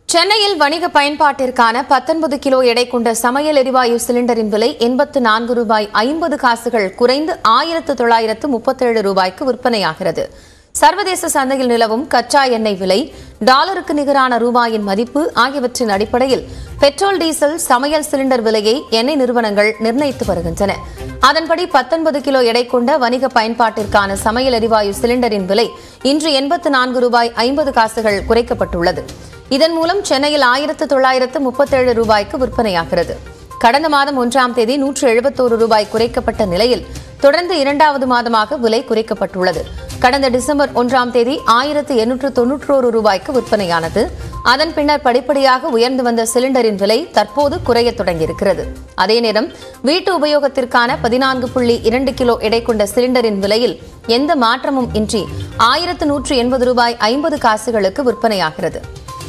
சென்னையில் வணிக பயன்பாட்டிற்கான 19 கிலோ எடை கொண்ட சமையல் எரிவாயு சிலிண்டரின் விலை எண்பத்து நான்கு ரூபாய் ஐம்பது காசுகள் குறைந்து ஆயிரத்து தொள்ளாயிரத்து முப்பத்தேழு ரூபாய்க்கு விற்பனையாகிறது சர்வதேச சந்தையில் நிலவும் கச்சா எண்ணெய் விலை டாலருக்கு நிகரான ரூபாயின் மதிப்பு ஆகியவற்றின் அடிப்படையில் பெட்ரோல் டீசல் சமையல் சிலிண்டர் விலையை எண்ணெய் நிறுவனங்கள் நிர்ணயித்து வருகின்றன அதன்படி 19 கிலோ எடை கொண்ட வணிக பயன்பாட்டிற்கான சமையல் எரிவாயு சிலிண்டரின் விலை இன்று எண்பத்து நான்கு ரூபாய் ஐம்பது காசுகள் குறைக்கப்பட்டுள்ளது இதன் மூலம் சென்னையில் ஆயிரத்து தொள்ளாயிரத்து முப்பத்தேழு ரூபாய்க்கு விற்பனையாகிறது கடந்த மாதம் ஒன்றாம் தேதி நூற்று எழுபத்தோரு ரூபாய் குறைக்கப்பட்ட நிலையில் தொடர்ந்து இரண்டாவது மாதமாக விலை குறைக்கப்பட்டுள்ளது கடந்த டிசம்பர் ஒன்றாம் தேதி ஆயிரத்து எண்ணூற்று தொன்னூற்றோரு ரூபாய்க்கு விற்பனையானது அதன் பின்னர் படிப்படியாக உயர்ந்து வந்த சிலிண்டரின் விலை தற்போது குறையத் தொடங்கியிருக்கிறது அதே நேரம் வீட்டு உபயோகத்திற்கான பதினான்கு புள்ளி இரண்டு கிலோ எடை கொண்ட சிலிண்டரின் விலையில் எந்த மாற்றமும் இன்றி ஆயிரத்து நூற்று எண்பது ரூபாய் ஐம்பது காசுகளுக்கு விற்பனையாகிறது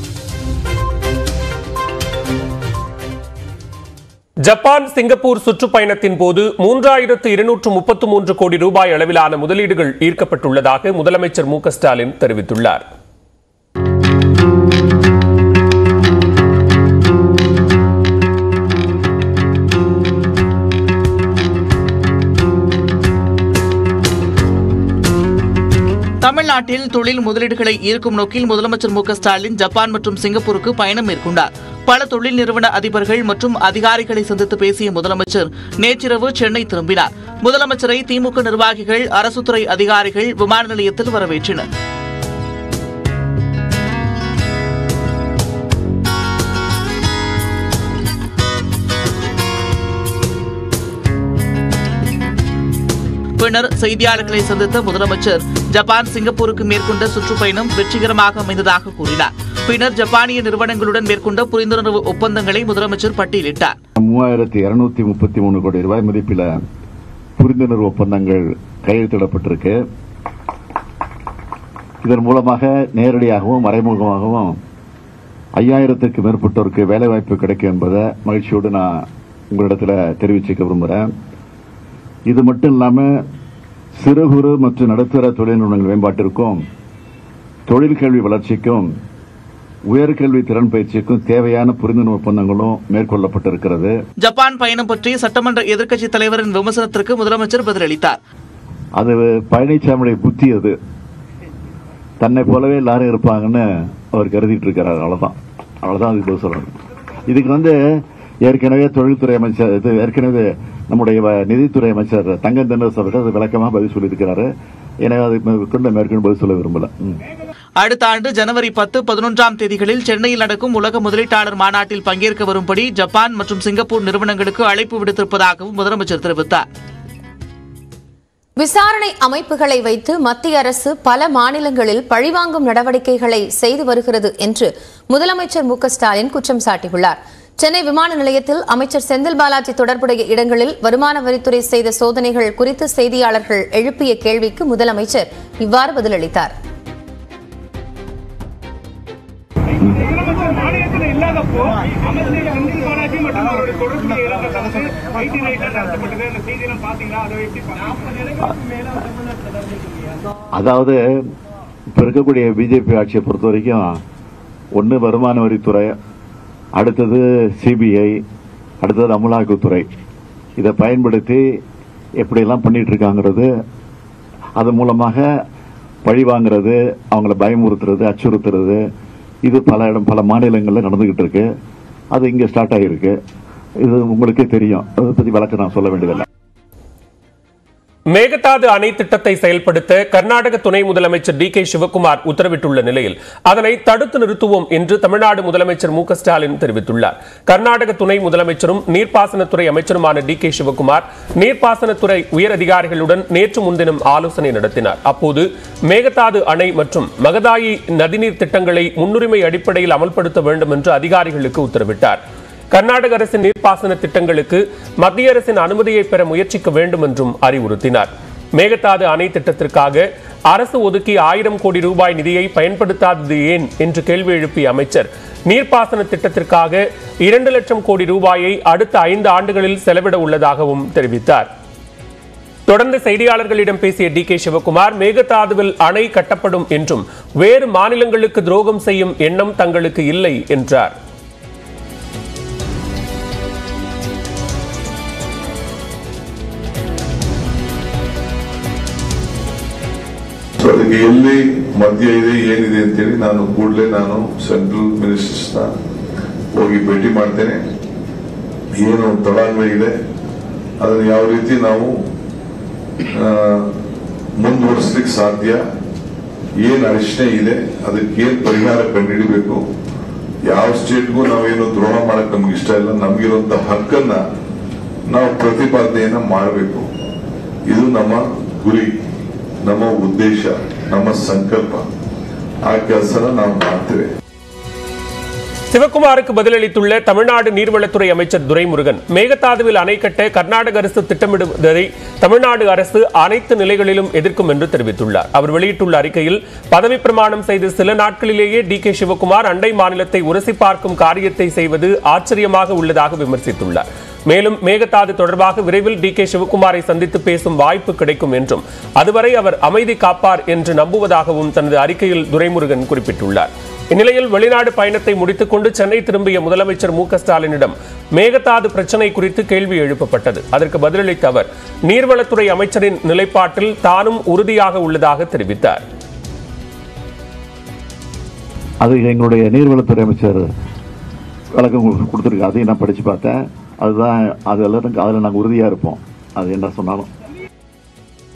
ஜப்பான் சிங்கப்பூர் சுற்றுப்பயணத்தின் போது மூன்றாயிரத்து இருநூற்று முப்பத்து மூன்று கோடி ரூபாய் அளவிலான முதலீடுகள் ஈர்க்கப்பட்டுள்ளதாக முதலமைச்சர் மு க ஸ்டாலின் தெரிவித்துள்ளார் தமிழ்நாட்டில் தொழில் முதலீடுகளை ஈர்க்கும் நோக்கில் முதலமைச்சர் மு க ஸ்டாலின் ஜப்பான் மற்றும் சிங்கப்பூருக்கு பயணம் மேற்கொண்டார் பல தொழில் நிறுவன அதிபர்கள் மற்றும் அதிகாரிகளை சந்தித்து பேசிய முதலமைச்சர் நேற்றிரவு சென்னை திரும்பினார் முதலமைச்சரை திமுக நிர்வாகிகள் அரசுத்துறை அதிகாரிகள் விமான நிலையத்தில் வரவேற்றனர் பின்னர் செய்தியாளர்களை சந்தித்த முதலமைச்சர் ஜப்பான் சிங்கப்பூருக்கு மேற்கொண்ட சுற்றுப்பயணம் வெற்றிகரமாக அமைந்ததாக கூறினார் பின்னர் ஜப்பானிய நிறுவனங்களுடன் மேற்கொண்ட புரிந்துணர்வு ஒப்பந்தங்களை முதலமைச்சர் பட்டியலிட்டார் மூவாயிரத்தி இருநூத்தி முப்பத்தி மூணு கோடி ரூபாய் மதிப்பில் புரிந்துணர்வு ஒப்பந்தங்கள் கையெழுத்திடப்பட்டிருக்கு இதன் மூலமாக நேரடியாகவும் மறைமுகமாகவும் ஐயாயிரத்துக்கு மேற்பட்டோருக்கு வேலைவாய்ப்பு கிடைக்கும் என்பதை மகிழ்ச்சியோடு நான் உங்களிடத்தில் தெரிவிச்சுக்க விரும்புகிறேன் இது மட்டும் இல்லாமல் சிறு குறு மற்றும் நடுத்தர தொழில் நிறுவனங்கள் மேம்பாட்டிற்கும் தொழிற்கல்வி வளர்ச்சிக்கும் உயர்கல்வி திறன் பயிற்சிக்கும் தேவையான புரிந்துணர்வு ஒப்பந்தங்களும் மேற்கொள்ளப்பட்டிருக்கிறது ஜப்பான் பயணம் பற்றி சட்டமன்ற எதிர்க்கட்சித் தலைவரின் விமர்சனத்திற்கு முதலமைச்சர் பதிலளித்தார் அது பழனிசாமியுடைய புத்தி அது தன்னை போலவே எல்லாரும் இருப்பாங்கன்னு அவர் கருதிட்டு இருக்காரு அவ்வளவுதான் அவ்வளவுதான் அதுக்கு பதில் சொல்லணும் இதுக்கு வந்து ஏற்கனவே தொழில்துறை அமைச்சர் இது ஏற்கனவே நம்முடைய வ- நிதித்துறை அமைச்சர் தங்கம் தென்னரசு அவர்கள் அது விளக்கமாக பதில் சொல்லியிருக்கிறாரு எனவே அது கொண்டு மேற்கொண்டு பதில் சொல்ல விரும்பல ம். அடுத்த ஆண்டு ஜனவரி பத்து பதினொன்றாம் தேதிகளில் சென்னையில் நடக்கும் உலக முதலீட்டாளர் மாநாட்டில் பங்கேற்க வரும்படி ஜப்பான் மற்றும் சிங்கப்பூர் நிறுவனங்களுக்கு அழைப்பு விடுத்திருப்பதாகவும் முதலமைச்சர் தெரிவித்தார் விசாரணை அமைப்புகளை வைத்து மத்திய அரசு பல மாநிலங்களில் பழிவாங்கும் நடவடிக்கைகளை செய்து வருகிறது என்று முதலமைச்சர் மு க ஸ்டாலின் குற்றம் சாட்டியுள்ளார் சென்னை விமான நிலையத்தில் அமைச்சர் செந்தில் பாலாஜி தொடர்புடைய இடங்களில் வருமான வரித்துறை செய்த சோதனைகள் குறித்து செய்தியாளர்கள் எழுப்பிய கேள்விக்கு முதலமைச்சர் இவ்வாறு பதிலளித்தார் முதலமைச்சர் மாநிலத்தில் இல்லாதப்போ அமைச்சர் செந்தில் பாலாஜி மற்றும் அவருடைய தொடர்புடைய இலக்கத்தை ஐடி ரைட்ல நடத்தப்பட்டது அந்த செய்தியெல்லாம் பாத்தீங்களா அதை எப்படி அதாவது இப்ப இருக்கக்கூடிய பிஜேபி ஆட்சியை பொறுத்த வரைக்கும் ஒன்று வருமான வரித்துறை அடுத்தது சிபிஐ அடுத்தது அமலாக்கத்துறை இதை பயன்படுத்தி எப்படியெல்லாம் பண்ணிட்டு இருக்காங்கிறது அது மூலமாக பழி வாங்குறது அவங்கள பயமுறுத்துறது அச்சுறுத்துறது இது பல இடம் பல மாநிலங்களில் நடந்துகிட்டு இருக்கு அது இங்கே ஸ்டார்ட் ஆகியிருக்கு இது உங்களுக்கே தெரியும் அதை பற்றி விளக்க நான் சொல்ல வேண்டியதில்லை மேகதாது அணை திட்டத்தை செயல்படுத்த கர்நாடக துணை முதலமைச்சர் டி கே சிவகுமார் உத்தரவிட்டுள்ள நிலையில் அதனை தடுத்து நிறுத்துவோம் என்று தமிழ்நாடு முதலமைச்சர் மு க ஸ்டாலின் தெரிவித்துள்ளார் கர்நாடக துணை முதலமைச்சரும் நீர்ப்பாசனத்துறை அமைச்சருமான டி கே சிவகுமார் நீர்ப்பாசனத்துறை உயர் அதிகாரிகளுடன் நேற்று முன்தினம் ஆலோசனை நடத்தினார் அப்போது மேகதாது அணை மற்றும் மகதாயி நதிநீர் திட்டங்களை முன்னுரிமை அடிப்படையில் அமல்படுத்த வேண்டும் என்று அதிகாரிகளுக்கு உத்தரவிட்டார் கர்நாடக அரசின் நீர்ப்பாசன திட்டங்களுக்கு மத்திய அரசின் அனுமதியை பெற முயற்சிக்க வேண்டும் என்றும் அறிவுறுத்தினார் மேகதாது அணை திட்டத்திற்காக அரசு ஒதுக்கி ஆயிரம் கோடி ரூபாய் நிதியை பயன்படுத்தாதது ஏன் என்று கேள்வி எழுப்பிய அமைச்சர் நீர்ப்பாசன திட்டத்திற்காக இரண்டு லட்சம் கோடி ரூபாயை அடுத்த ஐந்து ஆண்டுகளில் செலவிட உள்ளதாகவும் தெரிவித்தார் தொடர்ந்து செய்தியாளர்களிடம் பேசிய டி கே சிவகுமார் மேகதாதுவில் அணை கட்டப்படும் என்றும் வேறு மாநிலங்களுக்கு துரோகம் செய்யும் எண்ணம் தங்களுக்கு இல்லை என்றார் ಸೊ ಅದಕ್ಕೆ ಎಲ್ಲಿ ಮಧ್ಯ ಇದೆ ಏನಿದೆ ಅಂತೇಳಿ ನಾನು ಕೂಡಲೇ ನಾನು ಸೆಂಟ್ರಲ್ ಮಿನಿಸ್ಟರ್ಸ್ನ ಹೋಗಿ ಭೇಟಿ ಮಾಡ್ತೇನೆ ಏನು ತಳಾಂಗ ಇದೆ ಅದನ್ನು ಯಾವ ರೀತಿ ನಾವು ಆ, ಮುಂದುವರಿಸ್ಲಿಕ್ಕೆ ಸಾಧ್ಯ ಏನ್ ಅಡಚಣೆ ಇದೆ ಅದಕ್ಕೆ ಏನ್ ಪರಿಹಾರ ಕಂಡುಹಿಡಿಬೇಕು ಯಾವ ಸ್ಟೇಟ್ಗೂ ನಾವೇನು ದ್ರೋಹ ಮಾಡಕ್ ನಮ್ಗೆ ಇಷ್ಟ ಇಲ್ಲ ನಮ್ಗಿರುವಂತ ಹಕ್ಕನ್ನ ನಾವು ಪ್ರತಿಪಾದನೆಯನ್ನ ಮಾಡಬೇಕು ಇದು ನಮ್ಮ ಗುರಿ ನಮ್ಮ ಉದ್ದೇಶ ನಮ್ಮ ಸಂಕಲ್ಪ ಆ ಕೆಲಸನ ನಾವು ಮಾಡ್ತೇವೆ சிவகுமாருக்கு பதிலளித்துள்ள தமிழ்நாடு நீர்வளத்துறை அமைச்சர் துரைமுருகன் மேகதாதுவில் அணை கட்ட கர்நாடக அரசு திட்டமிடுவதை தமிழ்நாடு அரசு அனைத்து நிலைகளிலும் எதிர்க்கும் என்று தெரிவித்துள்ளார் அவர் வெளியிட்டுள்ள அறிக்கையில் பதவி பிரமாணம் செய்து சில நாட்களிலேயே டி கே சிவகுமார் அண்டை மாநிலத்தை உரசி பார்க்கும் காரியத்தை செய்வது ஆச்சரியமாக உள்ளதாக விமர்சித்துள்ளார் மேலும் மேகதாது தொடர்பாக விரைவில் டி கே சிவகுமாரை சந்தித்து பேசும் வாய்ப்பு கிடைக்கும் என்றும் அதுவரை அவர் அமைதி காப்பார் என்று நம்புவதாகவும் தனது அறிக்கையில் துரைமுருகன் குறிப்பிட்டுள்ளார் இந்நிலையில் வெளிநாடு பயணத்தை முடித்துக் கொண்டு சென்னை திரும்பிய முதலமைச்சர் மு க ஸ்டாலினிடம் மேகதாது பிரச்சனை குறித்து கேள்வி எழுப்பப்பட்டது அதற்கு பதிலளித்த அவர் நீர்வளத்துறை அமைச்சரின் நிலைப்பாட்டில் தானும் உறுதியாக உள்ளதாக தெரிவித்தார் அது எங்களுடைய நீர்வளத்துறை அமைச்சர் விளக்கம் கொடுத்துருக்கு அதையும் நான் படித்து பார்த்தேன் அதுதான் அது எல்லாரும் அதில் நாங்கள் உறுதியாக இருப்போம் அது என்ன சொன்னாலும்